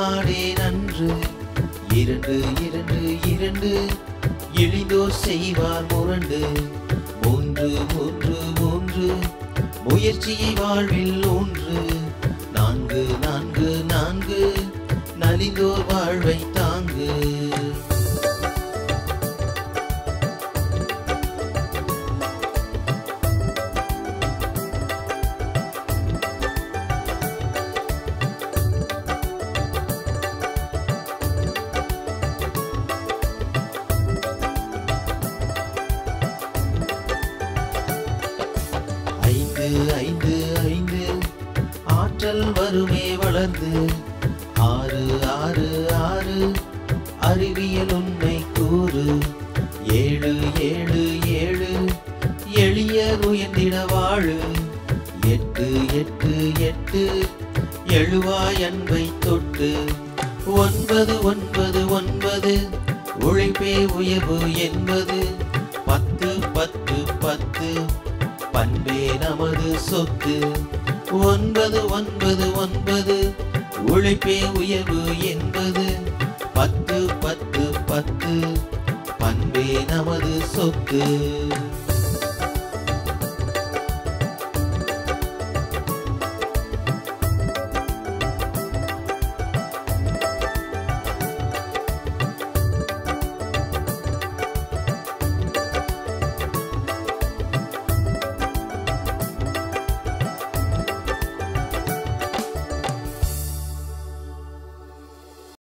மாடே நன்று இரண்டு இரண்டு இரண்டு எளிதோர் செய்வார் முரண்டு மூன்று மூன்று மூன்று முயற்சியை வாழ்வில் ஒன்று நான்கு நான்கு நான்கு நலிந்தோர் வாழ்வை தாங்கு ஐந்து ஐந்து ஐந்து ஆற்றல் வருமே வளர்ந்து ஆறு ஆறு ஆறு அறிவியல் உண்மை கூறு ஏழு ஏழு ஏழு எளியர் உயர்ந்திட வாழு எட்டு எட்டு எட்டு எழுவாய் அன்பை தொட்டு ஒன்பது ஒன்பது ஒன்பது உழைப்பே உயர்வு என்பது பத்து பத்து பத்து பண்பே நமது சொத்து ஒன்பது ஒன்பது ஒன்பது உழைப்பே உயர்வு என்பது பத்து பத்து பத்து பண்பே நமது சொத்து